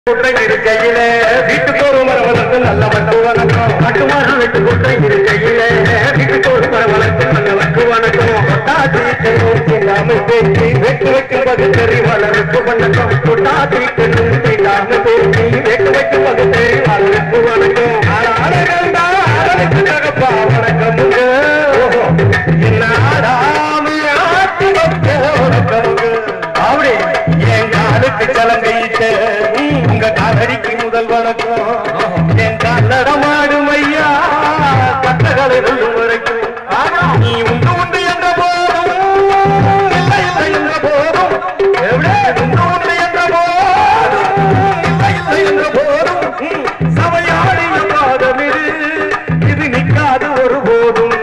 குட்டை இருக்கையில வீட்டுக்கு ஒரு மரம் வளர்த்து நல்ல வட்டு வணக்கம் மட்டுமாரம் வெட்டு குட்டை இருக்கையில வீட்டுக்கு ஒரு மரம் வளர்த்து நல்ல வட்டு வணக்கம் கொட்டாதி இல்லாம பேசி வெட்டு வைக்கும் பகுத்தறி வளர்ப்பு வணக்கம் கொட்டாதி இல்லாம பேசி வெட்டு வைக்கும் பகுத்தறி வளர்ப்பு வணக்கம் ஆளாடுகள்டா ஆளுக்கு தகப்பா வணக்கமுங்க ஓஹோ என்ன ஆடாம ஆட்டி வைக்க வணக்கமுங்க அப்படி என் காலுக்கு கலங்கையிட்ட உங்க காலடிக்கு முதல் வணக்கம் என் காலடமாடும் ஐயா கட்டகளை வெல்லும் வரைக்கும் நீ உண்டு உண்டு என்ற போதும் இல்லை இல்லை என்ற போதும் எவ்வளே உண்டு உண்டு என்ற போதும் இல்லை இல்லை என்ற போதும் சபையாடிய பாதம் இது இது நிற்காது ஒரு போதும்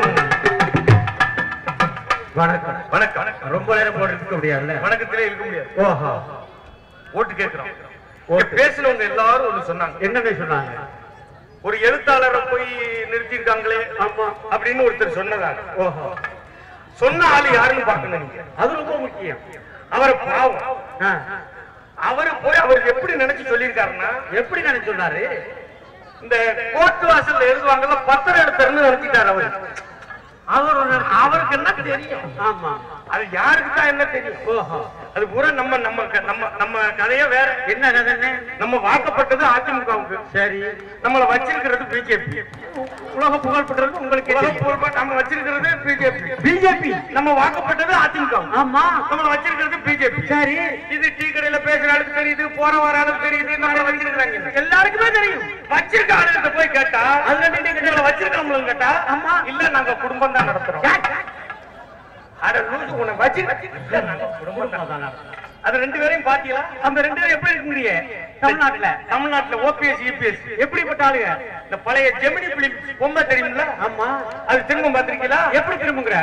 வணக்கம் வணக்கம் ரொம்ப நேரம் போட்டு இருக்க முடியாதுல்ல வணக்கத்திலே இருக்க முடியாது ஓஹோ ஓட்டு கேட்கிறோம் இங்க பேசினவங்க எல்லாரும் ஒண்ணு சொன்னாங்க என்னங்க சொன்னாங்க ஒரு எழுத்தாளரை போய் நிறுத்திருக்காங்களே ஆமா அப்படின்னு ஒருத்தர் சொன்னதாக ஓஹோ சொன்ன ஆளு யாருன்னு பாக்கணும் நீங்க அது ரொம்ப முக்கியம் அவர் பாவம் ஆ, அவரு போய் அவர் எப்படி நினைச்சு சொல்லியிருக்காருன்னா எப்படி நினைச்சு சொன்னாரு இந்த கோர்ட் வாசல்ல எழுதுவாங்கல்ல பத்திரம் எடுத்தாருன்னு நினைச்சிட்டாரு அவரு அவர் ஒரு அவருக்கு என்ன தெரியும் ஆமா அது யாருக்கு தான் என்ன தெரியும் ஓஹோ அது பூரா நம்ம நம்ம க- நம்ம நம்ம கதையே வேற என்ன கதைன்னு நம்ம வாக்கப்பட்டது அதிமுகவுக்கு சரி நம்மள வச்சிருக்கிறது பிஜேபி உலக புகழ் பெற்றது உங்களுக்கு நம்ம வச்சிருக்கிறது பிஜேபி பிஜேபி நம்ம வாக்கப்பட்டது அதிமுக ஆமா நம்மள வச்சிருக்கிறது பிஜேபி சரி இது டீ கடையில பேசுற ஆளுக்கு தெரியுது போற வர ஆளுக்கு தெரியுது நம்மள வச்சிருக்காங்க எல்லாருக்குமே தெரியும் வச்சிருக்க ஆளுகிட்ட போய் கேட்டா அதுல நீங்க நம்மள வச்சிருக்கோம்னு கேட்டா ஆமா. இல்ல நாங்க குடும்பம் தான் நடத்துறோம் அட லூசு உன்னை வச்சு இல்ல, நாங்க குடும்பம் தான் அது ரெண்டு பேரையும் பாத்தீங்களா அந்த ரெண்டு பேரும் எப்படி இருக்குறீங்க தமிழ்நாட்டுல தமிழ்நாட்டுல ஓபிஎஸ் இபிஎஸ் எப்படிப்பட்ட ஆளுங்க இந்த பழைய ஜெமினி பிலிம் பொம்மை தெரியுமில்ல ஆமா அது திரும்ப பாத்திருக்கீங்களா எப்படி திரும்புங்கிற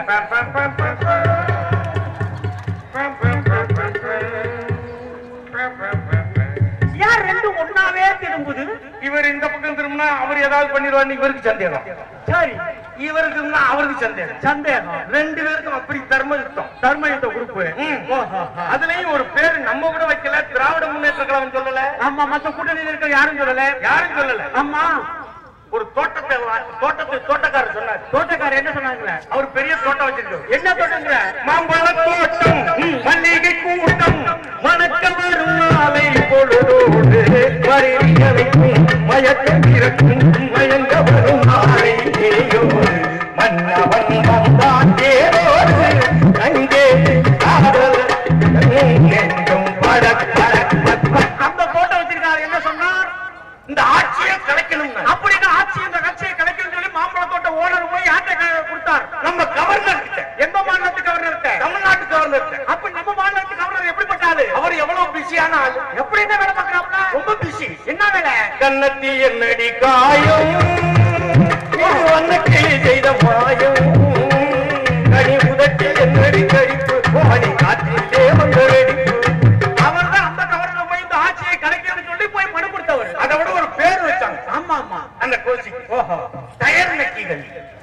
யார் ரெண்டு ஒன்னாவே திரும்புது இவர் இந்த பக்கம் திரும்பினா அவர் ஏதாவது பண்ணிடுவாரு இவருக்கு சந்தேகம் சரி இவருக்கு திரும்பினா அவருக்கு சந்தேகம் சந்தேகம் ரெண்டு பேருக்கும் அப்படி தர்ம யுத்தம் தர்மயுத்த குரூப் அதுலயும் ஒரு பேரு நம்ம கூட வைக்கல திராவிட முன்னேற்ற கழகம் சொல்லல ஆமா மத்த கூட்டணியில் இருக்க யாரும் சொல்லல யாரும் சொல்லல ஆமா ஒரு தோட்டத்தை வா- தோட்டத்தை தோட்டக்காரர் சொன்னார் தோட்டக்காரர் என்ன சொன்னாங்க அவர் பெரிய தோட்டம் வச்சிருக்காரு என்ன தோட்டங்கிற மாம்பழ தோட்டம் மல்லிகை கூட்டம் மணக்க வரும் நாளை பொழுதோடு வரிகளுக்கும் மயக்கம் இருக்கும் மயங்க வரும் நாளை தேயோடு மன்னவன் வந்தான் தேரோடு அங்கே காதல் என்றும் படக் படக் படக் படக். அந்த தோட்டம் வச்சிருக்காரு என்ன சொன்னார் இந்த ஆட்சியை கலைக்கணும் அப்படின்னு ஆட்சி இந்த கட்சியை கிடைக்கும் சொல்லி மாம்பழ தோட்ட ஓனர் போய் யார்கிட்ட கொடுத்தார் நம்ம கவர்னர் கிட்ட எந்த மாநிலத்துக்கு கவர்னர் தமிழ்நாட்டு கவர்னர் கிட்ட அப்ப நம்ம மாநிலத்துக்கு கவர்னர் எப்படிப்பட்ட ஆளு அவர் எவ்வளவு பிஸியான ஆளு எப்படி என்ன வேலை பார்க்கறாப்ல ரொம்ப பிஸி என்ன வேலை கண்ணத்தி என்னடி காயம் இது வண்ணக்கிளி செய்த மாயம் கனி உதட்டி என்னடி கடிப்பு மணி காற்றிலே வந்த வெடிப்பு அவர் தான் அந்த கவர்னர் போய் இந்த ஆட்சியை கலைக்கணும்னு சொல்லி போய் மனு கொடுத்தவர் அதை விட ஒரு பேர் வச்சாங்க ஆமா ஆமா அந்த கோச்சிக்கு ஓஹோ டயர் நக்கிகள்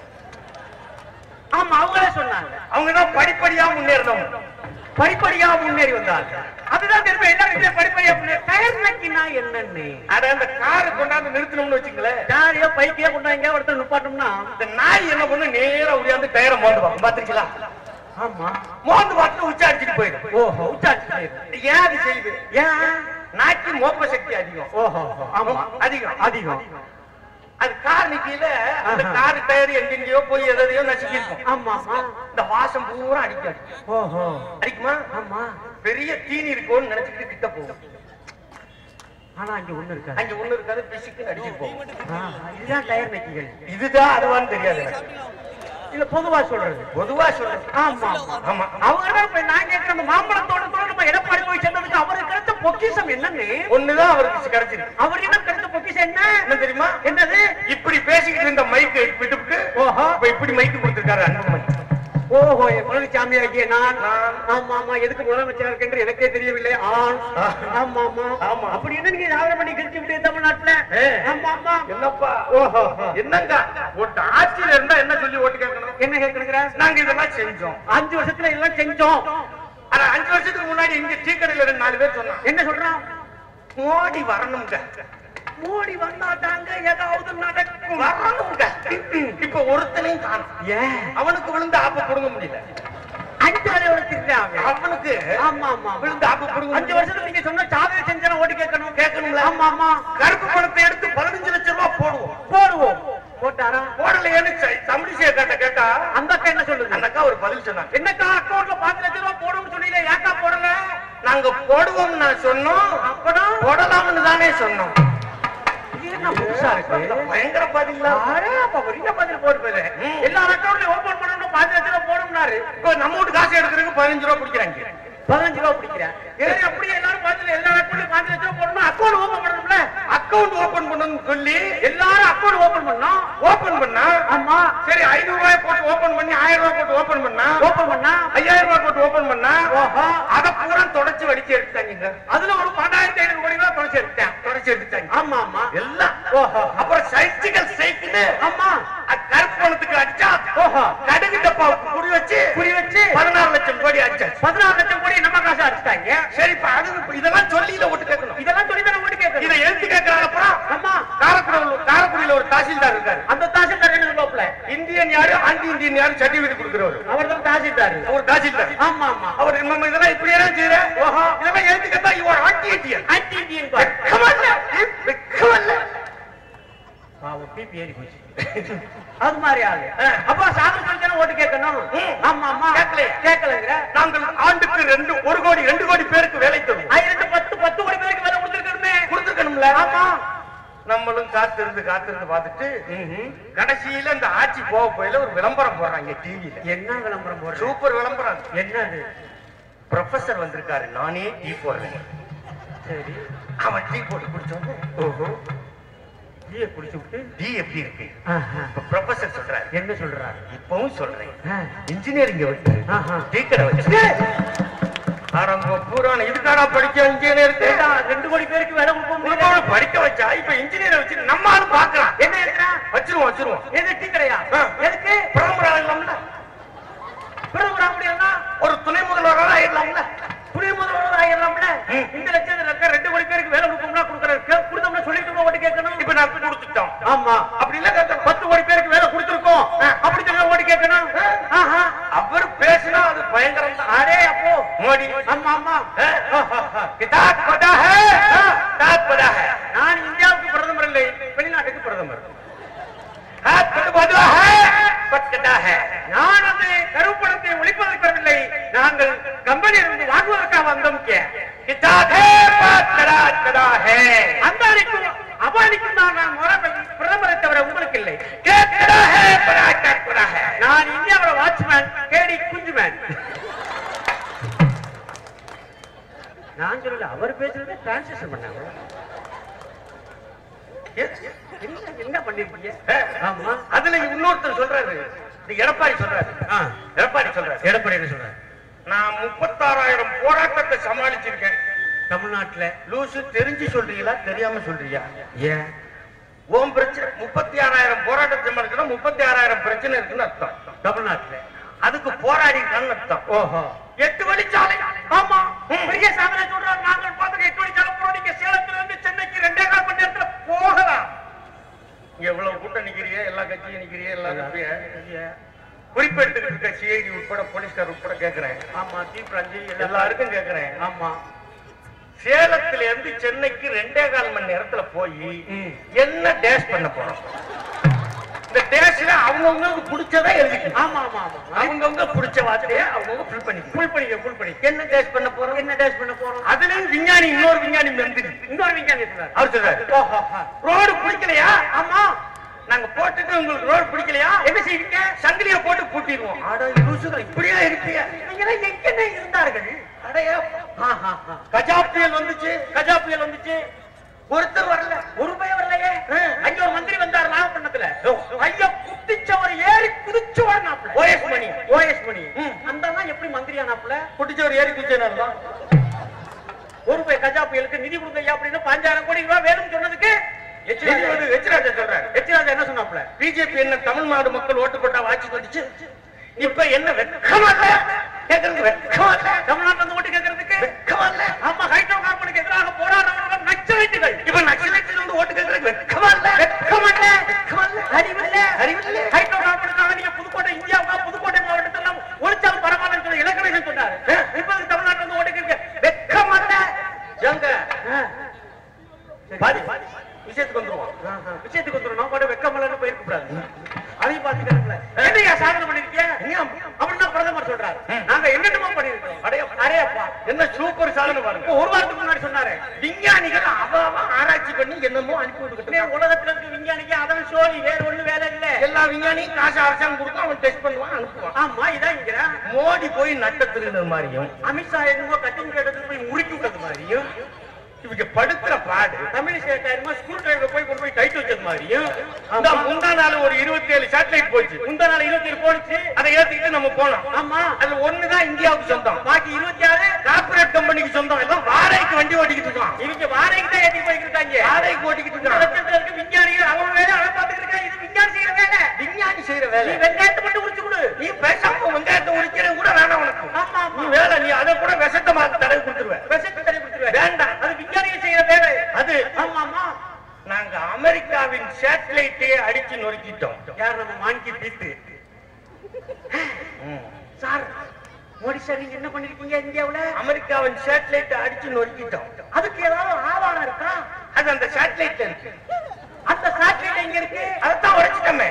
ஆமா அவங்களே சொன்னாங்க அவங்க தான் படிப்படியா முன்னேறினவங்க படிப்படியா முன்னேறி வந்தாங்க அதுதான் திரும்ப எல்லாரும் இதே படிப்படியா முன்னேறி டயர் நக்கினா என்னன்னு அட அந்த காரை கொண்டாந்து நிறுத்தணும்னு வச்சுங்களேன் யாரையோ பைக்கே கொண்டாங்க ஒருத்தர் நிப்பாட்டோம்னா இந்த நாய் என்ன பண்ணு நேரா உடையாந்து டயரை மோந்து பார்க்கும் பாத்துருக்கீங்களா ஆமா மோந்து பார்த்து உச்சா அடிச்சுட்டு போயிடும் ஓஹோ உச்சாட்சி செய்யுது. ஏன் அது செய்யுது ஏன் நாய்க்கு மோப்ப சக்தி அதிகம் ஓஹோ ஆமா அதிகம் அதிகம் அது கார் நிக்கையில அந்த ஆஹா. கார் டயர் எங்கெங்கயோ போய் எதையோ நசுக்கி இருக்கும் ஆமா ஆமா இந்த வாசம் பூரா அடிக்கும் ஓஹோ அடிக்குமா ஆமா பெரிய தீனி இருக்கும்னு நினைச்சிட்டு கிட்ட போகும் ஆனா அங்க ஒண்ணு இருக்காது அங்க ஒண்ணு இருக்காது பிசுக்கு அடிச்சு போகும் ஆஹா, இதுதான் டயர் நக்கிகள் இதுதான் அதுவான்னு தெரியாது எனக்கு. இல்ல பொதுவா சொல்றது பொதுவா சொல்றேன் ஆமா ஆமா ஆமா அவங்க தான் இப்ப நான் கேட்கிற அந்த மாம்பழத்தோட்டத்தோட நம்ம எடப்பாடி போய் சேர்ந்ததுக்கு அவருக்கு கிடைச்ச பொக்கிஷம் என்னன்னு ஒண்ணுதான் அவருக்கு கிடைச்சிருக்கு அவர் என்ன கிடைச்ச பொக்கிஷம் என்ன என்ன தெரியுமா என்னது இப்படி பேசிக்கிட்டு இருந்த மைக்கு விட்டுவிட்டு ஓஹோ இப்ப இப்படி மைக்கு கொடுத்திருக்காரு அன்புமணி ஓஹோ என் பழனிசாமி ஆகிய நான் நான். ஆமா ஆமா எதுக்கு முதலமைச்சர் இருக்கேன் எனக்கே தெரியவில்லை ஆண் ஆ. ஆமா ஆமா ஆமா. அப்படி என்ன நீங்க சாதனை பண்ணி கிழிச்சு விட்டு தமிழ்நாட்டுல ஏ. ஆமா ஆமா என்னப்பா ஓஹோ என்னங்க ஓட்டு ஆட்சியில இருந்தா என்ன சொல்லி ஓட்டு கேட்கணும் என்ன கேட்கணுங்கிற நாங்க இதெல்லாம் செஞ்சோம் அஞ்சு வருஷத்துல எல்லாம் செஞ்சோம் ஆனா அஞ்சு வருஷத்துக்கு முன்னாடி இங்க டீ கடையில ரெண்டு நாலு பேர் சொன்னாங்க என்ன சொல்றான் மோடி வரணுங்க மோடி வந்தாட்டாங்க ஏதாவது நடக்கும் வரணுங்க இப்ப ஒருத்தனையும் காணும் ஏன் அவனுக்கு விழுந்து ஆப்ப புடுங்க முடியல அஞ்சு வரையோட திருட்டாங்க அவனுக்கு ஆமா ஆமா விழுந்து ஆப்ப புடுங்க அஞ்சு வருஷத்துக்கு நீங்க சொன்ன சாதனை செஞ்சா ஓட்டு கேட்கணும் கேட்கணும்ல ஆமா ஆமா கருப்பு பணத்தை எடுத்து பதினஞ்சு லட்சம் ரூபாய் போடுவோம் போடுவோம் போட்டாரா போடலையேன்னு தமிழிசைய கேட்ட கேட்டா அந்த அக்கா என்ன சொல்லுது அந்த அக்கா ஒரு பதில் சொன்னாங்க என்னக்கா அக்கௌண்ட்ல பாஞ்சு லட்சம் ரூபாய் போடும்னு சொன்னீங்க ஏக்கா போடல நாங்க போடுவோம் நான் சொன்னோம் அப்பதான் போடலாம்னு தானே சொன்னோம் இது என்ன புதுசா இருக்கு பயங்கர பாத்தீங்களா அடே, அப்ப பெரிய பதில் போட்டு போயிரு. ம். எல்லா அக்கௌண்ட்லயும் ஓபன் பண்ணணும் பாஞ்சு லட்சம் ரூபாய் போடும்னாரு இப்ப நம்ம வீட்டு காசு எடுக்கிறதுக்கு பதினஞ்சு ரூபா பிடிக்கிறாங்க பதினஞ்சு ரூபாய் பிடிக்கிறேன் சரி அப்படியே எல்லாரும் பாஞ்சு எல்லா அக்கௌண்ட்லயும் பாஞ்சு லட்சம் ரூபாய் போடணும் அக்கௌண்ட் ஓபன் பண்ணணும்ல அக்கவுண்ட் ஓபன் பண்ணணும்னு சொல்லி எல்லாரும் அக்கௌண்ட் ஓபன் பண்ணோம் ஓபன் பண்ணா ஆமா சரி ஐநூறு ரூபாய் போட்டு ஓபன் பண்ணி ஆயிரம் ரூபாய் போட்டு ஓபன் பண்ணா ஓபன் பண்ணா ஐயாயிரம் ரூபாய் போட்டு ஓபன் பண்ணா ஓஹோ அத பூரா தொடச்சு வடிச்சு எடுத்தாங்க அதுல ஒரு பன்னெண்டாயிரத்தி ஐநூறு கோடி ரூபாய் தொலைச்சு எடுத்தேன் தொடச்சு எடுத்தாங்க ஆமா ஆமா எல்லாம் ஓஹோ அப்புறம் சைக்கிள் சைக்கிள் ஆமா கருப்பணத்துக்கு அடிச்சா ஓஹோ கடுகு டப்பாவுக்கு குறி வச்சு புரி வச்சு பதினாறு லட்சம் கோடி அடிச்சாச்சு பதினாறு லட்சம் கோடி நம்ம காசு அடிச்சிட்டாங்க சரி இப்ப அது இப்ப இதெல்லாம் சொல்லியில ஓட்டு கேட்கணும் இதெல்லாம் சொல்லி தானே ஓட்டு இதை கேட்கணும் எழுத்து கேட்கறாங்க அப்புறம் ஆமா காரக்குடியில் காரக்குடியில ஒரு தாசில்தார் இருக்காரு அந்த தாசில்தார் என்ன சொல்லுவாப்ல இந்தியன் யாரு ஆன்டி இந்தியன் யாரு சர்டிபிகேட் கொடுக்கிறவர் அவர் தான் தாசில்தார் அவர் தாசில்தார் ஆமா ஆமா அவர் நம்ம இதெல்லாம் இப்படி எல்லாம் செய்யற ஓஹோ. இதெல்லாம் எழுத்து கேட்டா இவர் ஆன்டி இந்தியன் ஆன்டி இந்தியன் பார் வெக்கமல்ல வெக்கமல்ல பாவம் பிபி ஏறி போச்சு அது மாதிரி ஆளு ஆ. அப்பா சாகர் சொல்லி தானே ஓட்டு கேட்கணும் ம். ஆமா ஆமா கேட்கலையா? கேட்கலங்கிற நாங்கள் ஆண்டுக்கு ரெண்டு ஒரு கோடி ரெண்டு கோடி பேருக்கு வேலை தருவோம் ஆயிரத்து பத்து பத்து கோடி பேருக்கு வேலை கொடுத்துருக்கணுமே கொடுத்துருக்கணும்ல ஆமா நம்மளும் காத்திருந்து காத்திருந்து பார்த்துட்டு கடைசியில இந்த ஆட்சி போக போயில ஒரு விளம்பரம் போடுறாங்க டிவியில என்ன விளம்பரம் போடுற சூப்பர் விளம்பரம் என்னது ப்ரொஃபசர் வந்திருக்காரு நானே டீ போடுறேன் சரி அவன் டீ போட்டு குடிச்சோன்னு ஓஹோ டீயை குடிச்சு விட்டு டீ எப்படி இருக்கு ஆஹா. இப்ப ப்ரொஃபசர் சொல்றாரு என்ன சொல்றாரு இப்பவும் சொல்றேன் ஆ. இன்ஜினியரிங் விட்டு ஆஹா. டீ கடை வச்சு ஆரம்ப பூரான இதுக்காடா படிக்க இன்ஜினியர் ஏண்டா, ரெண்டு கோடி பேருக்கு வேலை கொடுப்போம் படிக்க வச்சா இப்ப இன்ஜினியர் வச்சு நம்ம ஆளு பாக்குறான் என்ன எழுதுறான் வச்சிருவோம் வச்சிருவோம் எது டீ கடையா ஆ. எதுக்கு பிரதமர் ஆகலாம்ல பிரதமர் ஆக முடியாதா ஒரு துணை முதல்வராக ஆயிடலாம்ல புதிய முதல்வர் ஆயிடலாம்ல ம். இந்த லட்சத்துல இருக்க ரெண்டு கோடி பேருக்கு வேலை கொடுப்போம்னா கொடுக்கறதுக்கு கொடுத்தோம்னா சொல்லிட்டு ஓட்டு கேட்கணும் இப்ப நான் கொடுத்துட்டோம் ஆமா அப்படி இல்ல கேட்கணும் பத்து கோடி பேருக்கு வேலை கொடுத்துருக்கோம் அப்படி சொல்லி ஓட்டு கேட்கணும் ஆஹா. அவர் பேசினா அது பயங்கரம் தான் அடே அப்போ மோடி ஆமா ஆமா கிதாப் பதா ஹை கிதாப் பதா ஹை நான் இந்தியாவுக்கு பிரதமர் இல்லை வெளிநாட்டுக்கு பிரதமர் हाथ कट बदला है पटकटा है நான் அந்த கருப்பணத்தை ஒழிப்பதற்கு வரவில்லை நாங்கள் கம்பெனியிலிருந்து வாங்குவதற்காக வந்தோம் கே. किताब है बात करा करा है அந்தானிக்கும் அபானிக்கும் தான் நான் முறை- பிரதமரை தவிர உங்களுக்கு இல்லை क्या करा है बड़ा क्या करा है நான் இந்தியாவோட வாட்ச்மேன் கேடி குஞ்சுமேன் நான் சொல்லல அவர் பேசுறதை டிரான்ஸ்லேஷன் பண்ணாங்க என்ன என்ன பண்ணிருக்கீங்க ஆமா அதுல இன்னொருத்தர் சொல்றாரு இந்த எடப்பாடி சொல்றாரு ஆ, எடப்பாடி சொல்றாரு எடப்பாடி என்ன சொல்றாரு நான் முப்பத்தாறாயிரம் போராட்டத்தை சமாளிச்சிருக்கேன் தமிழ்நாட்டுல லூசு தெரிஞ்சு சொல்றீங்களா தெரியாம சொல்றியா ஏன் ஓம் பிரச்சனை முப்பத்தி ஆறாயிரம் போராட்டத்தை சமாளிக்கணும் முப்பத்தி ஆறாயிரம் பிரச்சனை இருக்குன்னு அர்த்தம் தமிழ்நாட்டுல அதுக்கு போராடிட்டான்னு அர்த்தம் ஓஹோ எட்டு வழிச்சாலை ஆமா பெரிய சாதனை சொல்றாங்க நாங்கள் பார்த்து எட்டு மணி சாலை போறோம் நீங்க சேலத்துல இருந்து சென்னைக்கு ரெண்டே கால் மணி நேரத்துல போகலாம் இங்க எவ்வளவு கூட்டம் நிக்கிறிய எல்லா கட்சியும் நிக்கிறிய எல்லா கட்சியும் குறிப்பெடுத்துக்கிட்டு இருக்க சிஐடி உட்பட போலீஸ்கார் உட்பட கேக்குறேன் ஆமா தீப்ராஞ்சி எல்லாருக்கும் கேக்குறேன் ஆமா சேலத்துல இருந்து சென்னைக்கு ரெண்டே கால் மணி நேரத்துல போய் ம். என்ன டேஷ் பண்ண போறோம் இந்த டேஷ்ல அவங்கவுங்களுக்கு பிடிச்சதா எழுதிக்கணும் ஆமா ஆமா ஆமா அவங்கவுங்க பிடிச்ச வார்த்தையை அவங்கவுங்க ஃபில் பண்ணிக்கணும் ஃபுல் பண்ணிக்க ஃபுல் பண்ணி என்ன டேஷ் பண்ண போறோம் என்ன டேஷ் பண்ண போறோம் அதுலயும் விஞ்ஞானி இன்னொரு விஞ்ஞானி மந்திரி இன்னொரு விஞ்ஞானி சொல்றாரு அவர் சொல்றாரு ஓஹோ ரோடு பிடிக்கலையா ஆமா நாங்க போட்டுட்டு உங்களுக்கு ரோடு பிடிக்கலையா என்ன செய்வீங்க சங்கிலிய போட்டு பூட்டிடுவோம் ஆடா லூசுகள் இப்படியா இருப்பியா நீங்க எங்க இருந்தார்கள் அடையா ஆஹா, ஆஹா. கஜா புயல் வந்துச்சு கஜா புயல் வந்துச்சு ஒருத்தர் வரல ஒரு பயம் வரலையே ஆ. அங்க ஒரு மந்திரி வந்தார் நாகப்பட்டினத்துல ஐயா குட்டிச்சவர் ஏறி குதிச்சு ஓடினாப்ல ஓஎஸ் மணி ஓஎஸ் மணி ம். அந்த அண்ணா எப்படி மந்திரி ஆனாப்ல குட்டிச்சவர் ஏறி குச்சேனா ஒரு ரூபாய் கஜா புயலுக்கு நிதி கொடுங்க ஐயா அப்படின்னு பாஞ்சாயிரம் கோடி ரூபாய் வேணும்னு சொன்னதுக்கு எச்ராஜா எச்ராஜா சொல்றாரு எச்ராஜா என்ன சொன்னாப்ல பிஜேபி என்ன தமிழ்நாடு மக்கள் ஓட்டு போட்டா ஆட்சி வந்துச்சு இப்ப என்ன வெக்கமா இல்ல கேக்குறது வெக்கமா இல்ல தமிழ்நாட்டுல இருந்து ஓட்டு கேட்கறதுக்கு வெக்கமா இல்ல ஆமா ஹைட்ரோ கார்பனுக்கு எதிராக போராடுறவர்கள் நச்ச நக்சலைட்டுகள் இப்ப நக்சலைட்ல இருந்து ஓட்டு கேட்கறதுக்கு வெக்கமா இல்ல வெட்கமல்ல வெக்கமா இல்ல அறிவில்ல அறிவில்ல. ஹைட்ரோ கார்பனுக்காக நீங்க புதுக்கோட்டை இந்தியாவுக்கா புதுக்கோட்டை மாவட்டத்தில் ஒழிச்சாலும் பரவாயில்லன்னு சொல்லி இலக்கணம் சொன்னாரு இப்ப தமிழ்நாட்டுல இருந்து ஓட்டுக்கு வெட்கமல்ல ஏங்க பாதி விஷயத்துக்கு வந்துருவோம் விஷயத்துக்கு வந்துடும் கூட வெக்கமல்லன்னு போயிருக்க கூடாது அதையும் பாத்துக்கிறோம்ல என்னையா சாதனை பண்ணிருக்கீங்க அப்படின்னா பிரதமர் சொல்றாரு நாங்க என்னென்னமோ பண்ணிருக்கோம் அடைய அடையப்பா என்ன சூப்பர் சாதனை பாருங்க இப்ப ஒரு வாரத்துக்கு முன்னாடி சொன்னாரு விஞ்ஞானிகள் அவ அவ ஆராய்ச்சி பண்ணி என்னமோ அனுப்பி விட்டுக்கிட்டு இன்னைக்கு உலகத்துல இருக்க விஞ்ஞானிக்கு அவன் சோழி வேற ஒண்ணு வேலை இல்ல எல்லா விஞ்ஞானியும் காசு அரசாங்கம் கொடுக்கும் அவன் டெஸ்ட் பண்ணுவான் அனுப்புவான் ஆமா இதான் இங்க மோடி போய் நட்ட திருநர் மாதிரியும் அமித்ஷா என்னமோ கட்டிங் எடுத்து போய் முறுக்கி விட்டது மாதிரியும் இவங்க படுத்துற பாடு தமிழிசை என்னமோ ஸ்கூல் டிரைவர் போய் கொண்டு போய் டைட் வச்சது மாதிரியும் இந்த முந்தா நாள் ஒரு இருபத்தி ஏழு சேட்டலைட் போச்சு முந்தா நாள் இருபத்தி ஏழு போனுச்சு அதை ஏத்திக்கிட்டு நம்ம போனோம் ஆமா அதுல ஒண்ணுதான் இந்தியாவுக்கு சொந்தம் பாக்கி இருபத்தி ஆறு கார்பரேட் கம்பெனிக்கு சொந்தம் எல்லாம் வாடகைக்கு வண்டி ஓட்டிக்கிட்டு இருக்கான் இவங்க வாடகைக்கு தான் ஏத்தி போய்கிட்டு இருக்காங்க வாடகைக்கு ஓட்டிக்கிட்டு இந்த இருக்கான் லட்சத்துல இருக்க விஞ்ஞானிகள் அவன் வேலை அவன் பாத்துக்கிட்டு இருக்கான் இது விஞ்ஞானி செய்யற வேலை விஞ்ஞானி செய்யற நீ வேலை வெங்காயத்தை மட்டும் உரிச்சு கொடு நீ பேசாம வெங்காயத்தை உரிக்கிறது கூட வேணாம் உனக்கு ஆமா நீ ஆமா வேலை நீ அதை கூட விஷத்தை மாத்து தடவை கொடுத்துருவேன் விஷத்தை தடவி கொடுத்துருவேன் வேண்டாம். அது விஞ்ஞானிகள் செய்யற வேலை அது ஆமா ஆமா நாங்க அமெரிக்காவின் சேட்டலைட்டே அடிச்சு நொறுக்கிட்டோம் யார் நம்ம மாங்கி பீட்டு ம். சார் மோடி சார் நீங்க என்ன பண்ணிருக்கீங்க இந்தியாவுல அமெரிக்காவின் சேட்டலைட்டை அடிச்சு நொறுக்கிட்டோம் அதுக்கு ஏதாவது ஆதாரம் இருக்கா அது அந்த சேட்டலைட் இருக்கு அந்த சாட்டிலைட் எங்க இருக்கு அதைத்தான் உடைச்சிட்டோமே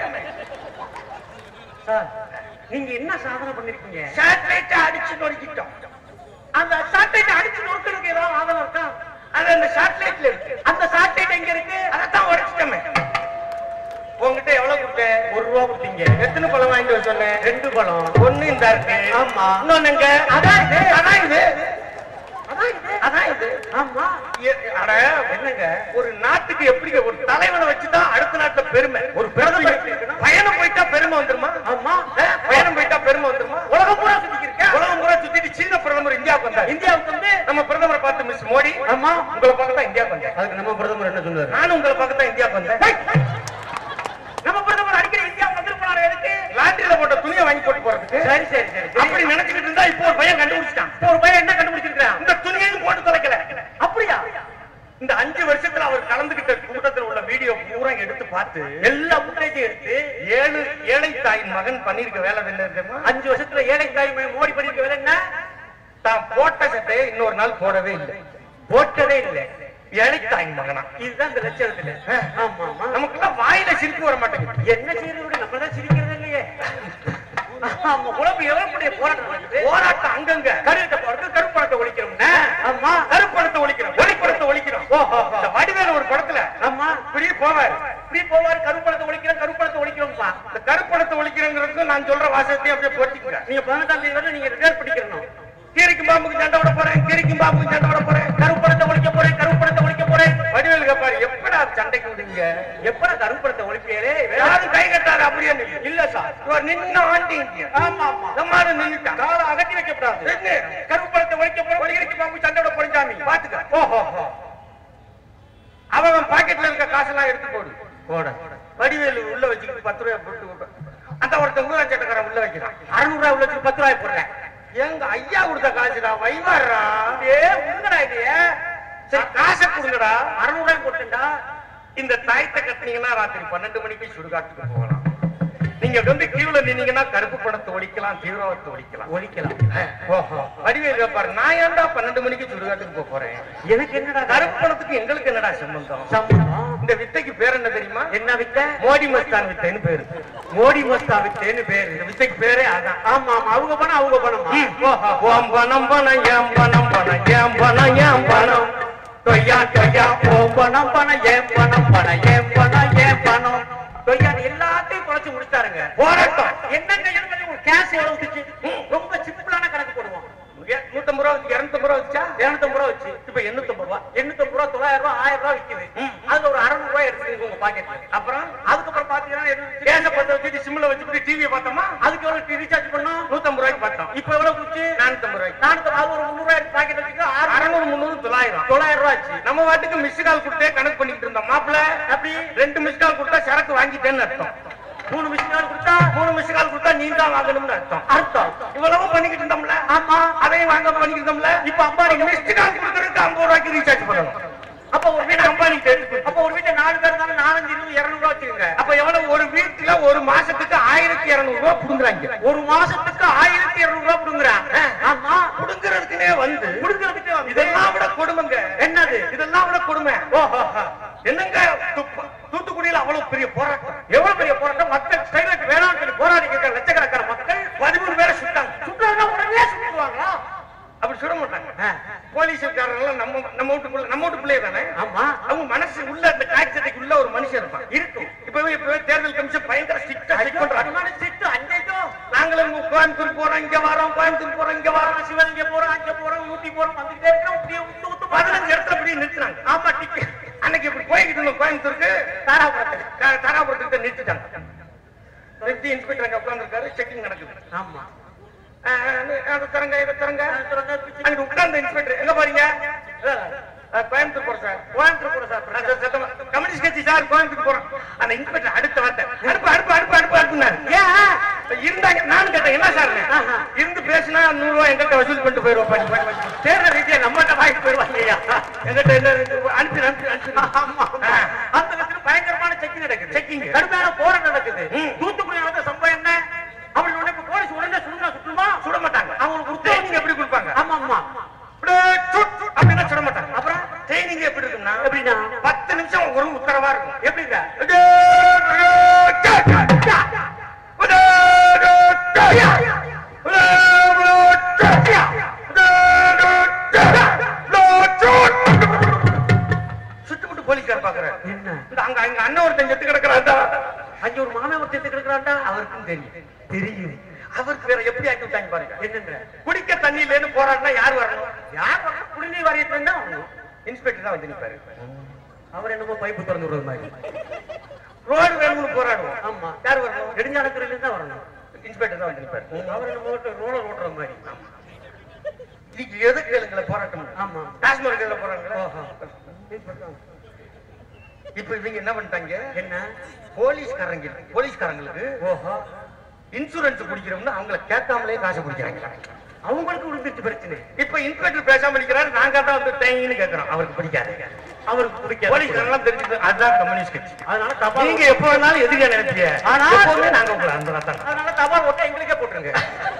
சார் நீங்க என்ன சாதனை பண்ணிருக்கீங்க சேட்டலைட்டை அடிச்சு நொறுக்கிட்டோம் அந்த சாட்டிலைட் அடிச்சு நொறுக்கிறதுக்கு ஏதாவது ஆதாரம் இருக்கா அது அந்த சேட்டலைட்ல இருக்கு அந்த சாட்டிலைட் எங்க இருக்கு அதைத்தான் உடைச்சிட்டோமே உங்ககிட்ட எவ்வளவு கொடுத்தேன் ஒரு ரூபா கொடுத்தீங்க எத்தனை பழம் வாங்கிட்டு வர சொன்னேன் ரெண்டு பழம் ஒண்ணு இந்த இருக்கு ஆமா. இன்னொன்னு எங்க அதான் இது. அதான் இது அதான் இது. அதான் இது ஆமா எ- அட, என்னங்க ஒரு நாட்டுக்கு எப்படி ஒரு தலைவனை வச்சுதான் அடுத்த நாட்டுல பெருமை ஒரு பெருமை பயணம் போயிட்டா பெருமை வந்துருமா ஆமா ஆ, பயணம் போயிட்டா பெருமை வந்துருமா உலகம் பூரா சுத்திக்கு இருக்க உலகம் பூரா சுத்திட்டு சீன பிரதமர் இந்தியாவுக்கு வந்தார் இந்தியாவுக்கு வந்து நம்ம பிரதமரை பார்த்து மிஸ் மோடி ஆமா உங்களை பார்க்க தான் இந்தியாவுக்கு வந்தேன் அதுக்கு நம்ம பிரதமர் என்ன சொன்னாரு நானும் உங்களை பார்க்க தான் இந்தியாவுக்கு வந்தேன் நம்ம பிரதமர் அடிக்கடி இந்தியாவுக்கு வந்துருப்பாரு எதுக்கு லாண்டரியில போட்ட துணியை வாங்கி போட்டு போறதுக்கு சரி சரி சரி அப்படி நினைச்சுக்கிட்டு இருந்தா இப்போ ஒரு பையன் கண்டுபிடிச்சிட்டான் ஒரு பையன் என்ன கண்டுபிடிச்சிருக்கான் இந்த துணியையும் போட்டு தொலைக்கல அப்படியா இந்த அஞ்சு வருஷத்துல அவர் கலந்துகிட்ட கூட்டத்தில் உள்ள வீடியோ பூரா எடுத்து பார்த்து எல்லா முட்டையும் எடுத்து ஏழு ஏழை தாயின் மகன் பண்ணிருக்க வேலை என்ன தெரியுமா அஞ்சு வருஷத்துல ஏழை தாய் மகன் மோடி பண்ணிருக்க வேலை என்ன தான் போட்ட சட்டையை இன்னொரு நாள் போடவே இல்லை போட்டதே இல்லை ஏழை தாயின் மகனா இதுதான் இந்த லட்சணத்துல ஆமா ஆமா நமக்கெல்லாம் வாயில சிரிப்பு வர மாட்டேங்குது என்ன செய்யறது விட நம்ம தான் சிரிக்கிறது இல்லையே ஆமா உழப்பு எவ்வளவு போராட்டம் நடக்குது போராட்டம் அங்கங்க கருத்தை போறது கருப்பணத்தை ஒழிக்கிறோம்னா ஆமா கருப்பணத்தை ஒழிக்கிறோம் ஒளிப்படத்தை ஒழிக்கிறோம் இந்த வடிவேல ஒரு படத்துல ஆமா இப்படியே போவார் இப்படி போவாரு கருப்பணத்தை ஒழிக்கிறோம் கருப்பணத்தை ஒழிக்கிறோம்ப்பா இந்த கருப்பணத்தை ஒழிக்கிறங்கிறதுக்கும் நான் சொல்ற வாசத்தையும் அப்படியே போட்டிக்கிறேன் நீங்க பதினெட்டாம் தேதி வரை நீங்க ரிட்டையர் பண்ணிக்கணும் கீரிக்கும் பாம்புக்கு சண்டை விட போறேன் கீரிக்கும் பாம்புக்கு சண்டை விட போறேன் கருப்பணத்தை ஒழிக்க போறேன் கருப்பணத்தை ஒழிக்க போறேன் வடிவேலு கேப்பாரு எப்படா சண்டைக்கு விடுங்க எப்படா கருப்பணத்தை ஒழிப்பியாரே யாரும் கை கட்டாரு அப்படியே நில்லு. இல்ல சார் இவர் நின்னு ஆண்டி ஆமா ஆமா நம்மாரு நின்னுட்டான் காலை அகட்டி வைக்கப்படாது என்ன? கருப்பணத்தை ஒழிக்க போறோம் ஒழிக்கிறதுக்கு பாம்பு சண்டை விட போறேன் சாமி பாத்துக்க ஓஹோ அவன் பாக்கெட்ல இருக்க காசெல்லாம் எடுத்து போடு போட வடிவேலு உள்ள வச்சுக்கிட்டு பத்து ரூபாய் போட்டு விடு. அந்த ஒருத்தன் ஊரா சட்டக்காரன் உள்ள வைக்கிறான் அறுநூறு ரூபாய் உள்ள வச்சு பத்து ரூபாய் போடுறேன் எங்க ஐயா கொடுத்த காசுடா வைவாடுறா ஏ உங்கடா இது சரி காசை கொடுங்கடா அறுநூறு ரூபாய் போட்டுண்டா இந்த தாயத்தை கட்டினீங்கன்னா ராத்திரி பன்னெண்டு மணிக்கு சுடுகாட்டுக்கு போகலாம் நீங்க வந்து கியூல நின்னீங்கன்னா கருப்பு பணத்தை ஒழிக்கலாம் தீவிரவாதத்தை ஒழிக்கலாம் ஒழிக்கலாம் ஓஹோ வடிவேல் கேப்பாரு நான் ஏன்டா பன்னெண்டு மணிக்கு சுடுகாட்டுக்கு போக போறேன் எனக்கு என்னடா கருப்பு பணத்துக்கு எங்களுக்கு என்னடா சம்பந்தம் சம்பளம் இந்த வித்தைக்கு பேர் என்ன தெரியுமா என்ன வித்த மோடி மஸ்தான் வித்தைன்னு பேரு மோடி மஸ்தா வித்தேன்னு பேரு இந்த வித்தைக்கு பேரே அதான் ஆமா ஆமா அவங்க பணம் அவங்க பணமா ஓம் பணம் பணம் ஏம் பணம் பணம் ஏம் பணம் ஏம் பணம் தொய்யா தொய்யா ஓ பணம் பணம் ஏன் பணம் பணம் ஏன் பணம் ஏன் பணம் கொய்யா எல்லாத்தையும் குறைச்சு முடிச்சாருங்க போராட்டம் என்னங்க எனக்கு கேஷ் எவ்வளவு வந்துச்சு ரொம்ப சிம்பிளான கணக்கு போடுவோம் நூத்தம்பது ரூபா வச்சு இருநூத்தம்பது ரூபா வச்சா இருநூத்தம்பது ரூபா வச்சு இப்ப எண்ணூத்தம்பது ரூபா எண்ணூத்தம்பது ரூபா தொள்ளாயிரம் ரூபா ஆயிரம் ரூபாய் விக்குது ம். அதுல ஒரு அறுநூறு ரூபாய் எடுத்துக்கோங்க உங்க பாக்கெட்ல அப்புறம் அதுக்கப்புறம் பாத்தீங்கன்னா கேச என்ன பத்த வச்சுட்டு சிம்ல வச்சுட்டு டிவியை பார்த்தோமா அதுக்கு எவ்வளவு ரீசார்ஜ் பண்ணோம் நூத்தம்பது ரூபாய்க்கு பார்த்தோம் இப்ப எவ்வளவு போச்சு நானூத்தம்பது ரூபாய்க்கு நானூத்தி அது ஒரு முந்நூறு ரூபாய் பாக்கெட் வச்சுக்கோ ஆறு அறுநூறு முந்நூறு தொள்ளாயிரம் தொள்ளாயிரம் ரூபாய் ஆச்சு நம்ம வாட்டுக்கு மிஸ் கால் கொடுத்தே கணக்கு பண்ணிட்டு இருந்தோம் மாப்பிள அப்படி ரெண்டு மிஸ் கால் கொடுத்தா சரக்கு வாங்கிட்டேன்னு அர்த்தம் மூணு மிஷின் கொடுத்தா மூணு மிஸ் கால் கொடுத்தா நீ தான் வாங்கணும்னு அர்த்தம் அர்த்தம் இவ்வளவு பண்ணிக்கிட்டு இருந்தோம்ல ஆமா அதையும் வாங்க பண்ணிக்கிட்டு இருந்தோம்ல இப்ப அம்பானி மிஸ்டு கால் கொடுக்கறதுக்கு ஐம்பது ரூபாய்க்கு ரீசார்ஜ் பண்ணணும் அப்ப ஒரு வீட்டு கம்பெனிக்கு எடுத்து அப்ப ஒரு வீட்டை நாலு பேர் இருந்தாலும் நாலஞ்சு இருபது இருநூறு ரூபா வச்சுக்கோங்க அப்ப எவ்வளவு ஒரு வீட்டுல ஒரு மாசத்துக்கு ஆயிரத்தி இருநூறு ரூபாய் புடுங்குறாங்க ஒரு மாசத்துக்கு ஆயிரத்தி இருநூறு ரூபா கொடுங்குறான் ஆமா புடுங்குறதுக்குனே வந்து கொடுக்கறதுக்கு வந்து இதெல்லாம் விட கொடுமைங்க என்னது இதெல்லாம் விட கொடுமை ஓஹோ என்னங்க துப்ப- தூத்துக்குடியில அவ்வளவு பெரிய போராட்டம் எவ்வளவு பெரிய போராட்டம் மக்கள் ஸ்டைலுக்கு வேளாண் சொல்லி போராடி இருக்கிற லட்சக்கணக்கான மக்கள் பதிமூணு பேரை சுட்டாங்க சுட்டாங்க உடனே சுட்டுவாங்களா அப்படி சுட மாட்டாங்க போலீஸ்காரங்க எல்லாம் நம்ம நம்ம வீட்டுக்குள்ள நம்ம வீட்டு பிள்ளைய தானே ஆமா அவங்க மனசு உள்ள அந்த டாக்ஸ் சட்டைக்குள்ள ஒரு மனுஷன் இருப்பான் இருக்கும் இப்பவே இப்பவே தேர்தல் கமிஷன் பயங்கர ஸ்ட்ரிக்டா செக் பண்றாங்க அதிகமான சிட்டு அங்கேயும் நாங்களும் இங்க கோயம்புத்தூர் போறோம் இங்க வரோம் கோயம்புத்தூர் போறோம் இங்க வரோம் சிவன் இங்க போறோம் அங்க போறோம் ஊட்டி போறோம் வந்துட்டே இருக்கோம் இப்படியே விட்டு விட்டு பதினஞ்சு இடத்துல இப்படி நிறுத்துறாங்க ஆமா டிக்கெட் அன்னைக்கு இப்படி போய்கிட்டு இருந்தோம் கோயம்புத்தூருக்கு தாராபுரத்துக்கு தா- தாராபுரத்துக்கு நிறுத்திட்டாங்க நிறுத்தி இன்ஸ்பெக்டர் அங்க உட்கார்ந்துருக்காரு செக்கிங் நடக்குது ஆமா ஆஹ் அது தரங்க இதை தரங்க திறங்க, பிச்சு- அங்க உட்கார்ந்த இன்ஸ்பெக்டர் எங்க போறீங்க ஆஹ் கோயம்புத்தூர் போறோம் சார் கோயம்புத்தூர் போறோம் சார் நான் சார் சத்தமா, கம்யூனிஸ்ட் கட்சி சார் கோயம்புத்தூர் போறோம் அந்த இன்ஸ்பெக்டர் அடுத்த வார்த்தை அடுப்பு அடுப்பு அடுப்பு அடுப்பு அடுப்புனாரு ஏன் இருந்தாங்க நானும் கேட்டேன் என்ன சார் ஆஹா. இருந்து பேசினா நூறு ரூபாய் எங்கிட்ட வசூல் பண்ணிட்டு போயிருவோம் பண்ணி பண்ணி பண்ணி. தேர்தல் ரீதியா நம்மகிட்ட வாங்கிட்டு போயிருவாங்க ஐயா எங்கிட்ட என்ன இருக்கு? அனுப்பி அனுப்பி அனுப்பி ஆமா ஆ. அந்த இடத்துல பயங்கரமான செக்கிங் நடக்குது Checking. கடுமையான போராட்டம் நடக்குது ம். தூத்துக்குடி நடந்த சம்பவம் என்ன அப்படி உடனே இப்ப போலீஸ் உடனே சுடுனா சுட்டுமா சுட மாட்டாங்க அவங்களுக்கு ட்ரைனிங் எப்படி கொடுப்பாங்க ஆமா ஆமா அப்படியே சுட் சுட் அப்படின்னா சுட மாட்டாங்க அப்புறம் ட்ரைனிங் எப்படி இருக்குன்னா எப்படின்னா பத்து நிமிஷம் ஒரு உத்தரவா இருக்கும் எப்படிங்க சுட்டுமுட்டு போலீஸ்கார் பாக்குறாரு என்ன இந்த அங்க அங்க அண்ணன் ஒருத்தன் செத்து கிடக்குறான்டா அங்க ஒரு மாமே ஒருத்தர் கிடக்குறான்டா அவருக்கும் தெரியும் தெரியும் அவருக்கு வேற எப்படி ஆக்கி விட்டாங்க பாருங்க என்னன்ற குடிக்க தண்ணி இல்லைன்னு போராடினா யார் வரணும் யார் வரணும்? குடிநீர் வாரியத்துல இருந்தா வரணும். இன்ஸ்பெக்டர் தான் வந்து நிப்பாரு அவர் என்னமோ பைப்பு திறந்து விடுறது மாதிரி ரோடு வேணும்னு போராடுவோம் ஆமா யார் வரணும் நெடுஞ்சாலத்துறையில இருந்தா வரணும் இன்ஸ்பெக்டர் தான் வந்து நிப்பாரு அவர் என்னமோ ரோலர் ஓட்டுற மாதிரி இதுக்கு எதுக்கு கேளுங்களேன் போராட்டம் ஆமா டாஸ்மாக் இதுல போறாங்களே ஓஹோ. இப்ப இவங்க என்ன பண்ணிட்டாங்க என்ன போலீஸ்காரங்க போலீஸ்காரங்களுக்கு ஓஹோ இன்சூரன்ஸ் பிடிக்கிறோம்னு அவங்கள கேட்காமலே காசு பிடிக்கிறாங்க அவங்களுக்கு விழுந்துருச்சு பிரச்சனை இப்ப இன்ஸ்பெக்டர் பேசாம இருக்கிறாரு நாங்க தான் வந்து டைன்னு கேக்குறோம் அவருக்கு பிடிக்காது அவருக்கு பிடிக்காது போலீஸ்காரங்களாம் தெரிஞ்சது அதுதான் கம்யூனிஸ்ட் கட்சி அதனால தபால் நீங்க எப்ப வேணாலும் எதுக்க நினைப்பீங்க ஆனா- எப்பவுமே நாங்க உங்களை அந்த தான் அதனால தபால் ஓட்ட எங்களுக்கே போட்டுருங்க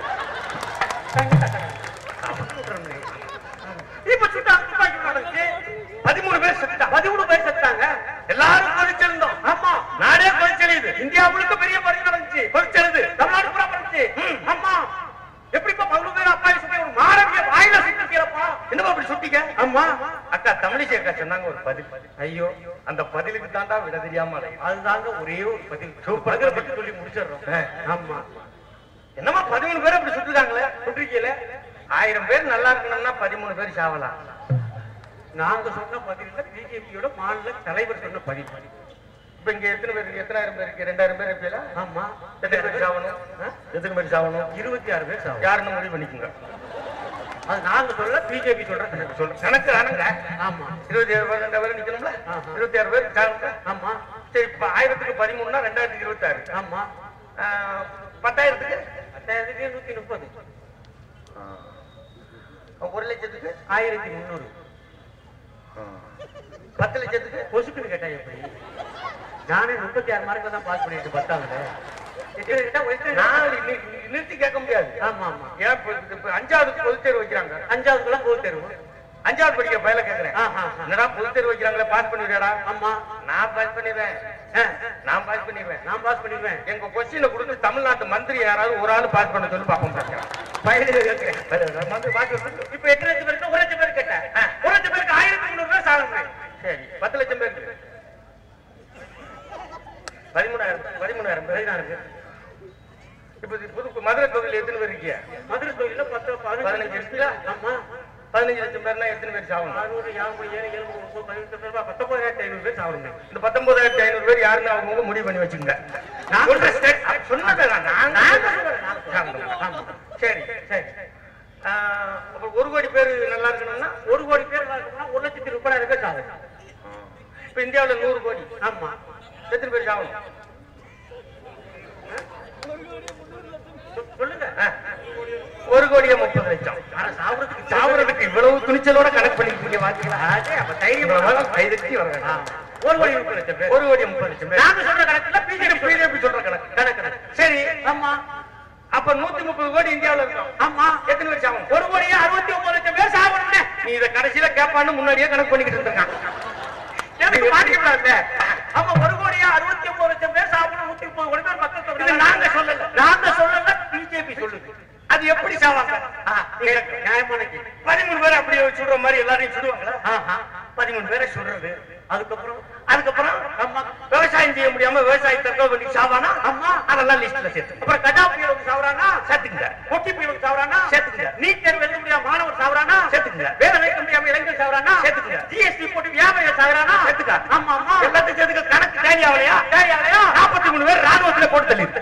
இப்ப சுட்டா துப்பாக்கி நடந்துச்சு பதிமூணு பேர் செத்துட்டாங்க பதிமூணு பேர் செத்தாங்க எல்லாரும் கொதிச்சிருந்தோம் ஆமா நாடே கொதிச்செழுது இந்தியா முழுக்க பெரிய பரிசு நடந்துச்சு கொதிச்செழுது தமிழ்நாடு பூரா நடந்துச்சு ஆமா எப்படிப்பா பதினொரு பேர் அப்பா சொல்லி ஒரு மாணவிய வாயில சுத்திருக்கிறப்பா என்னமா அப்படி சுட்டிக்க ஆமா அக்கா தமிழிசை அக்கா சொன்னாங்க ஒரு பதில் ஐயோ அந்த பதிலுக்கு தாண்டா விட தெரியாம அலையுது. அதுதாங்க ஒரே ஒரு பதில் சூப்பர். பதிலை பத்தி சொல்லி முடிச்சிடுறோம் ஆ. ஆமா என்னமா பதிமூணு பேர் அப்படி சுட்டுருக்காங்களே சுற்றிக்கல ஆயிரம் பேர் நல்லா இருக்கணும்னா பதிமூணு பேர் சாவலாம் நாங்க சொன்ன பதில் பிஜேபியோட மாநில தலைவர் சொன்ன பதில் இப்ப இங்க எத்தனை பேர் இருக்கு? எத்தனாயிரம் பேர் இருக்கு ரெண்டாயிரம் பேர் இருப்பீங்களா ஆமா எத்தனை பேர் சாவணும் ஆ? எத்தனை பேர் சாவணும் இருபத்தி ஆறு பேர் சாவும் யாருன்னு முடிவு பண்ணிக்கோங்க அது நாங்க சொல்ல பிஜேபி சொல்ற கணக்கு சொல்லு கணக்கு ஆனுங்க ஆமா இருபத்தி ஏழு பேர் ரெண்டாயிரம் பேர் நிக்கணும்ல ஆஹா. இருபத்தி ஆறு பேர் சாவுங்க ஆமா சரி இப்ப ஆயிரத்துக்கு பதிமூணுனா ரெண்டாயிரத்தி இருபத்தி ஆறு ஆமா பத்தாயிரத்துக்கு பத்தாயிரத்தி நூத்தி முப்பது ஒரு லட்சத்துக்கு ஆயிரத்தி முந்நூறு பத்து லட்சத்துக்கு பொசுக்குன்னு கேட்டா எப்படி நானே முப்பத்தி ஆறு மார்க்ல தான் பாஸ் பண்ணிட்டு பத்தாவது எத்தனை கேட்டா ஒருத்தர் நான் நி- நி- நிறுத்தி கேட்க முடியாது ஆமா ஆமா ஏன் இப்ப இது- இப்ப அஞ்சாவது பொதுத் தேர்வு வைக்கிறாங்க அஞ்சாவதுக்குலாம் போய் தேர்வு அஞ்சாவது படிக்கிற பையல கேக்குறேன் ஆஹா, ஆஹா. என்னடா பொதுத் தேர்வு வைக்கிறாங்களே பாஸ் பண்ணிடுறா ஆமா நான் பாஸ் பண்ணிடுறேன் ஆ, நான் பாஸ் பண்ணிடுவேன் நான் பாஸ் பண்ணிடுவேன் எங்க கொஸ்டினை கொடுத்து தமிழ்நாட்டு மந்திரி யாராவது ஒரு ஆள் பாஸ் பண்ண சொல்லி பார்ப்போம் பார்க்கிறேன். பையனுக்கு கேட்கிறேன் மந்திரி பாஸ் பண்ணி- இப்ப எட்டு லட்சம் பேருக்கு ஒரு லட்சம் பேர் கேட்டேன் ஆ. ஒரு லட்சம் பேருக்கு ஆயிரத்தி முந்நூறு ரூபாய் சாகுங்க சரி பத்து லட்சம் பேருக்கு பதிமூணாயிரம் பதிமூணாயிரம் பேர் பதினாறு பேர் இப்ப இது புது மதுரை தொகுதியில் எத்தனை பேர் இருக்கீங்க மதுரை தொழில பத்து பதினஞ்சு பதினஞ்சு இருக்குல்ல? ஆமா பதினஞ்சு லட்சம் பேர்னா எத்தனை பேர் சாகணும் அறுநூறு யாபை ஏழு ஏழு முப்பது பதினெட்டு பேர் பத்தொன்பதாயிரத்தி ஐநூறு பேர் சாகுங்க இந்த பத்தொன்பதாயிரத்தி ஐநூறு பேர் யாருன்னு அவங்க முடிவு பண்ணி வச்சுங்க நான் சொல்ற state- சொன்னதை நான் நான் நான் சொல்றேன். சொல்றேன். ஆமா. சரி சரி ஆஹ், அப்புறம் ஒரு கோடி பேர் நல்லா இருக்கணும்னா ஒரு கோடி பேர் இருக்கணும்னா ஒரு லட்சத்தி முப்பதாயிரம் பேர் சாகுங்க இப்ப இந்தியாவுல நூறு கோடி ஆமா எத்தனை பேர் சாகணும் சொ- சொல்லுங்க ஆ. ஒரு கோடியே முப்பது லட்சம் ஆனா சாப்பிடுறதுக்கு சாவறதுக்கு இவ்வளவு துணிச்சலோட கணக்கு பண்ணிருக்கீங்க வாக்கிங்களா அதே, அப்ப தைரியமா கைதுக்கு வர வேண்டாம். ஒரு கோடி முப்பது லட்சம் பேர் ஒரு கோடி முப்பது லட்சம் பேர் நாங்க சொல்ற கணக்குல பிஜேபி பிஜேபி சொல்ற கணக்கு கணக்கு சரி ஆமா அப்ப நூத்தி முப்பது கோடி இந்தியாவுல இருக்கும் ஆமா எத்தனை பேர் சாவும் ஒரு கோடியே அறுபத்தி ஒன்பது லட்சம் பேர் சாப்பிடணும் நீ இத கடைசியில கேப்பான்னு முன்னாடியே கணக்கு பண்ணிக்கிட்டு இருந்திருக்கான் எனக்கு மாட்டிக்கூடாது ஆமா ஒரு கோடியே அறுபத்தி ஒன்பது லட்சம் பேர் சாப்பிடணும் நூத்தி முப்பது கோடி பேர் மக்கள் தொகை இது நாங்க சொல்லல. நாங்க சொல்லல பிஜேபி சொல்லுது அது எப்படி சாவாங்க ஆ, கேட்க, நியாயமான கேள்வி. பதிமூணு பேர் அப்படியே சுடுற மாதிரி எல்லாரையும் சுடுவாங்களா ஆஹா. பதிமூணு பேரை சுடுறது அதுக்கப்புறம் அதுக்கப்புறம் ஆமா விவசாயம் செய்ய முடியாம விவசாயத்தை தற்கொலை பண்ணி சாவானா ஆமா. அதெல்லாம் லிஸ்ட்ல சேர்த்து அப்புறம் கஜா புயலுக்கு சாவறானா சேர்த்துக்குங்க கொட்டி புயலுக்கு சாவறானா சேர்த்துக்குங்க. நீட் தேர்வு எழுத முடியாம மாணவர் சாவறானா சேர்த்துக்குங்க. வேலை வைக்க முடியாம இளைஞர் சாவறானா சேர்த்துக்குங்க. ஜிஎஸ்டி போட்டு வியாபாரிகள் சாவறானா சேர்த்துக்க. ஆமா ஆமா எல்லாத்தையும் சேர்த்துக்க கணக்கு தேடி ஆகலையா டேய், அலையா. நாற்பத்தி மூணு பேர் ராணுவத்துல போட்டு தள்ளி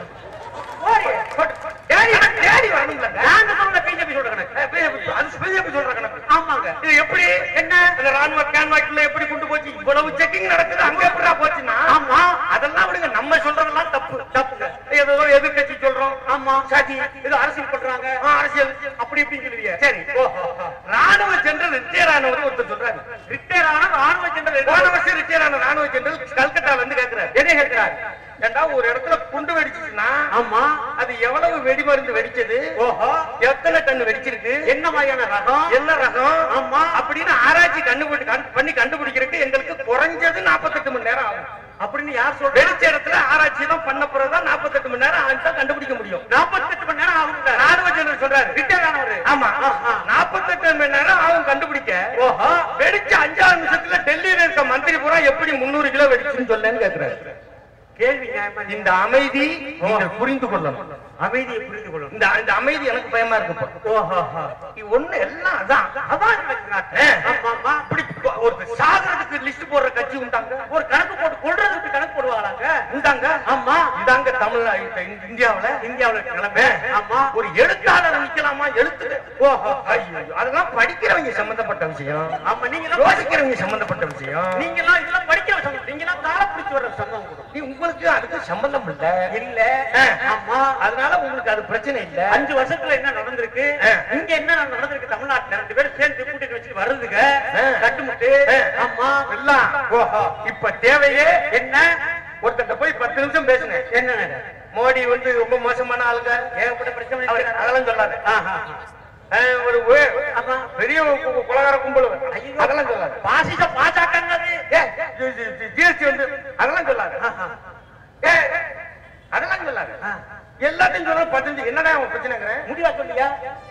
ஓடி. தேடி தேடி வரணும்ல நாங்க சொல்ற பிஜேபி சொல்ற கணக்கு அது பிஜேபி சொல்ற கணக்கு ஆமாங்க இது எப்படி என்ன அந்த ராணுவ கேன்வாக்ல எப்படி கொண்டு போச்சு இவ்வளவு செக்கிங் நடக்குது அங்க எப்படா போச்சுன்னா ஆமா அதெல்லாம் விடுங்க நம்ம சொல்றதெல்லாம் தப்பு தப்புங்க ஏதோ எதிர்க்கட்சி சொல்றோம் ஆமா சாதி இது அரசியல் பண்றாங்க ஆ, அரசியல் அப்படி இப்படின்னு சொல்லுவீங்க சரி ராணுவ ஜெனரல் ரிட்டையர் ஆனவர் ஒருத்தர் சொல்றாரு ரிட்டையர் ஆன ராணுவ ஜெனரல் போன வருஷம் ரிட்டையர் ஆன ராணுவ ஜெனரல் கல்கட்டால இருந்து கேக்குறாரு என்ன கேட்கிறார் ஏண்டா ஒரு இடத்துல குண்டு வெடிச்சுச்சுன்னா ஆமா அது எவ்வளவு வெடிமருந்து வெடிச்சது ஓஹோ எத்தனை டன் வெடிச்சிருக்கு என்ன மாதிரியான ரகம் என்ன ரகம் ஆமா. அப்படின்னு ஆராய்ச்சி கண்டுபிடி கண்- பண்ணி கண்டுபிடிக்கிறதுக்கு எங்களுக்கு குறைஞ்சது 48 மணி நேரம் ஆகும் அப்படின்னு யார் சொல்ற வெடிச்ச இடத்துல ஆராய்ச்சி எல்லாம் பண்ண பிறகுதான் 48 மணி நேரம் ஆகும் தான் கண்டுபிடிக்க முடியும் நாற்பத்தெட்டு மணி நேரம் ஆகுங்க ராணுவ ஜெனரல் சொல்றாரு ரிட்டையர் ஆனவர் ஆமா ஆஹா. 48 மணி நேரம் ஆகும் கண்டுபிடிக்க ஓஹோ வெடிச்ச அஞ்சாறு நிமிஷத்துல டெல்லியில இருக்க மந்திரி பூரா எப்படி 300 கிலோ வெடிச்சுன்னு சொல்லேன்னு கேக்குறாரு கேள்வி நியாயமா இந்த அமைதி நீங்கள் புரிந்து கொள்ளணும் அமைதியை புரிந்து கொள்ளும் இந்த இந்த அமைதி எனக்கு பயமா இருக்கு இப்போ. ஓஹோ இது ஒண்ணு எல்லாம் அதான் அதான் எனக்கு நாட்டு ஆ. ஆமா ஆமா இப்படி ஒரு சாகிறதுக்கு லிஸ்ட் போடுற கட்சி உண்டாங்க ஒரு கணக்கு போட்டு கொள்றதுக்கு கணக்கு போடுவாங்களாங்க உண்டாங்க ஆமா இதாங்க தமிழ்நா இந்த இந்தியாவுல இந்தியாவுல கிளம்பு ஆமா ஒரு எழுத்தாளர் நிக்கலாமா எழுத்து ஓஹோ ஐயோ, அதெல்லாம் படிக்கிறவங்க சம்பந்தப்பட்ட விஷயம் ஆமா நீங்க எல்லாம் யோசிக்கிறவங்க சம்பந்தப்பட்ட விஷயம் நீங்க எல்லாம் இதெல்லாம் படிக்கிற சம்பவம் நீங்க எல்லாம் கால பிடிச்சு வர்ற சம்பவம் கூட நீ உங்களுக்கு அதுக்கு சம்பந்தம் இல்ல இல்ல ஆ. ஆமா அதனால உங்களுக்கு அது பிரச்சனை இல்ல அஞ்சு வருஷத்துல என்ன நடந்திருக்கு ஆ. இங்க என்ன நடந்திருக்கு தமிழ்நாட்டுல ரெண்டு பேரும் சேர்ந்து கூட்டிட்டு வச்சு வருதுங்க ஆ. கட்டுமுட்டு ஆ. ஆமா எல்லாம் ஓஹோ இப்ப தேவையே என்ன ஒருத்தட்ட போய் பத்து நிமிஷம் பேசுனேன் என்ன மோடி வந்து ரொம்ப மோசமான ஆளுங்க ஏகப்பட்ட பிரச்சனை அவர் இருக்கு. அதெல்லாம் சொல்லாத ஆஹா. அஹ் ஒரு வே- ஆமா. பெரிய கு- குலகார கும்பல் ஐயோ. அதெல்லாம் சொல்லாத பாசிச பாஜகங்கிறது ஜிஎஸ்டி வந்து அதெல்லாம் சொல்லாத ஆஹா. ஏய், அதெல்லாம் சொல்லாத ஆ. எல்லாத்தையும் சொல்ல பத்து நிமிஷம் என்னடா உன் பிரச்சனைங்கிறேன் முடிவா சொல்லியா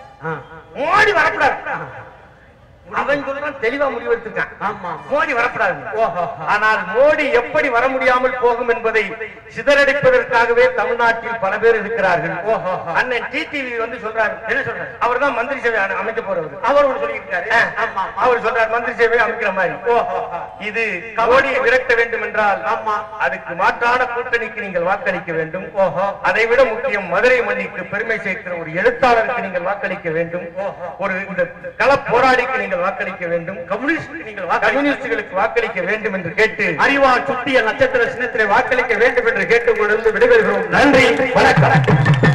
மோடி வரக்கூடாது அவன் சொல்றான் தெளிவா முடிவெடுத்திருக்கான் ஆமா மோடி வரக்கூடாது ஓஹோ. ஆனால் மோடி எப்படி வர முடியாமல் போகும் என்பதை சிதறடிப்பதற்காகவே தமிழ்நாட்டில் பல பேர் இருக்கிறார்கள் ஓஹோ. அண்ணன் டிடிவி வந்து சொல்றாரு என்ன சொல்றாரு அவர் தான் மந்திரி சேவை அமை- அமைக்க போறவர் அவர் ஒண்ணு சொல்லியிருக்காரு ஆ. ஆமா அவர் சொல்றார் மந்திரி சேவை அமைக்கிற மாதிரி ஓஹோ. இது மோடியை விரட்ட வேண்டும் என்றால் ஆமா. அதுக்கு மாற்றான கூட்டணிக்கு நீங்கள் வாக்களிக்க வேண்டும் அதை விட முக்கியம் மதுரை மண்ணிற்கு பெருமை சேர்க்கிற ஒரு எழுத்தாளருக்கு நீங்கள் வாக்களிக்க வேண்டும் ஒரு இந்த கள போராளிக்கு நீங்கள் வாக்களிக்க வேண்டும் கம்யூனிஸ்ட் நீங்கள் கம்யூனிஸ்டுகளுக்கு வாக்களிக்க வேண்டும் என்று கேட்டு அறிவான் சுட்டிய நட்சத்திர சின்னத்திலே வாக்களிக்க வேண்டும் என்று கேட்டுக்கொண்டு விடைபெறுகிறோம் நன்றி வணக்கம்